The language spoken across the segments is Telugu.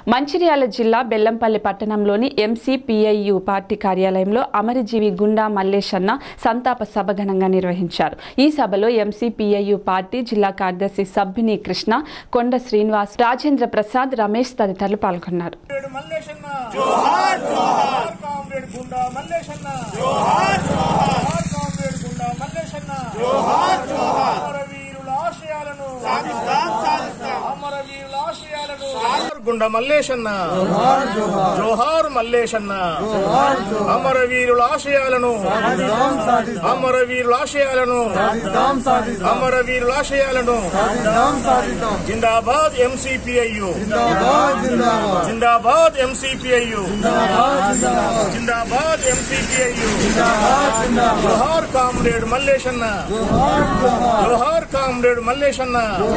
మంచిర్యాల జిల్లా బెల్లంపల్లి పట్టణంలోని ఎంసీపీఐయు పార్టీ కార్యాలయంలో అమరజీవి గుండా మల్లేశన్న సంతాప సభ ఘనంగా నిర్వహించారు ఈ సభలో ఎంసీపీఐయు పార్టీ జిల్లా కార్యదర్శి సబ్బిని కృష్ణ కొండ శ్రీనివాస్ రాజేంద్ర ప్రసాద్ రమేష్ తదితరులు పాల్గొన్నారు కామ్రేడ్ మల్లేశన్న జోహార్ జోహార్ కామ్రేడ్ గుండా మల్లేశన్న జోహార్ జోహార్ కామ్రేడ్ గుండా మల్లేశన్న జోహార్ జోహార్ అమరవీరుల ఆశయాలను సాధిస్తాం సాధిస్తాం అమరవీరుల ఆశయాలను గుండా మల్లేశన్న జోహార్ జోహార్ జోహార్ మల్లేశన్న జోహార్ జోహార్ అమరవీరుల ఆశయాలను సాధిస్తాం సాధిస్తాం అమరవీరుల ఆశయాలను సాధిస్తాం సాధిస్తాం అమరవీరుల ఆశయాలను సాధిస్తాం సాధిస్తాం జిందాబాద్ ఎంసీపీఐయు జిందాబాద్ ఎంసీపీఐయు జిందాబాద్ ఎంసీపీఐయు జోహార్ కామ్రేడ్ మల్లేశన్న జోహార్ కామ్రేడ్ మల్లేశన్న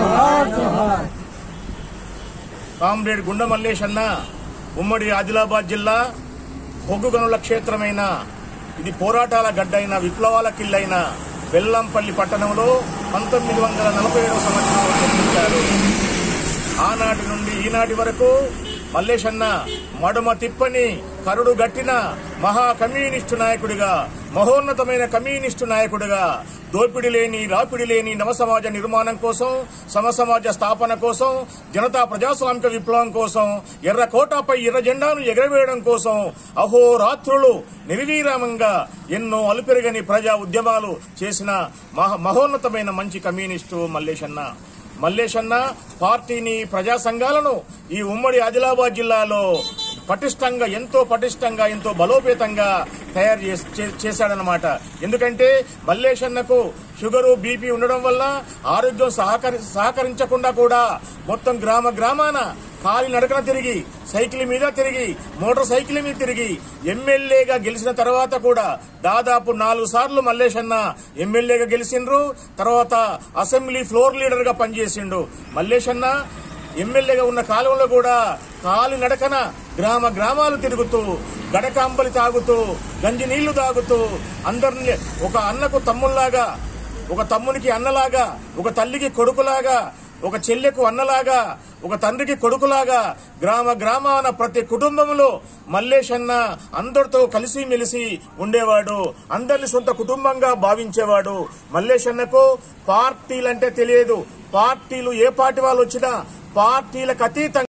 కామ్రేడ్ గుండ మల్లేశన్న ఉమ్మడి ఆదిలాబాద్ జిల్లా బొగ్గు గనుల క్షేత్రమైన ఇది పోరాటాల గడ్డైన విప్లవాల కిల్లైన బెల్లంపల్లి పట్టణంలో పంతొమ్మిది వందల నలభై ఏడవ సంవత్సరంలో జన్మించారు ఆనాటి నుండి ఈనాటి వరకు మల్లేశన్న మడుమ తిప్పని కరుడు గట్టిన మహా కమ్యూనిస్టు నాయకుడిగా మహోన్నతమైన కమ్యూనిస్టు నాయకుడిగా దోపిడి లేని రాపిడి లేని నవసమాజ నిర్మాణం కోసం సమసమాజ స్థాపన కోసం జనతా ప్రజాస్వామిక విప్లవం కోసం ఎర్ర కోటాపై ఎర్ర జెండాను ఎగరవేయడం కోసం అహోరాత్రులు నిర్వీరామంగా ఎన్నో అలుపెరగని ప్రజా ఉద్యమాలు చేసిన మహ- మహోన్నతమైన మంచి కమ్యూనిస్టు మల్లేశన్న మల్లేశన్న పార్టీని ప్రజా సంఘాలను ఈ ఉమ్మడి ఆదిలాబాద్ జిల్లాలో పటిష్టంగా ఎంతో పటిష్టంగా ఎంతో బలోపేతంగా తయారు చేస్- చే- చేశాడనమాట ఎందుకంటే మల్లేశన్నకు షుగరు బీపీ ఉండడం వల్ల ఆరోగ్యం సహకరి సహకరించకుండా కూడా మొత్తం గ్రామ గ్రామాన కాలి నడకన తిరిగి సైకిల్ మీద తిరిగి మోటార్ సైకిల్ మీద తిరిగి ఎమ్మెల్యేగా గెలిచిన తర్వాత కూడా దాదాపు నాలుగు సార్లు మల్లేశన్న ఎమ్మెల్యేగా గెలిచిండ్రు తర్వాత అసెంబ్లీ ఫ్లోర్ లీడర్ గా పనిచేసిండు మల్లేశన్న ఎమ్మెల్యేగా ఉన్న కాలంలో కూడా కాలి నడకన గ్రామ గ్రామాలు తిరుగుతూ గడకాంబలి తాగుతూ గంజి నీళ్లు తాగుతూ అందరిని ఒక అన్నకు తమ్ముళ్లాగా ఒక తమ్మునికి అన్నలాగా ఒక తల్లికి కొడుకులాగా ఒక చెల్లెకు అన్నలాగా ఒక తండ్రికి కొడుకులాగా గ్రామ గ్రామాన ప్రతి కుటుంబంలో మల్లేశన్న అందరితో కలిసి మెలిసి ఉండేవాడు అందరిని సొంత కుటుంబంగా భావించేవాడు మల్లేశన్నకు పార్టీలంటే తెలియదు పార్టీలు ఏ పార్టీ వాళ్ళు వచ్చినా పార్టీలకు అతీతంగా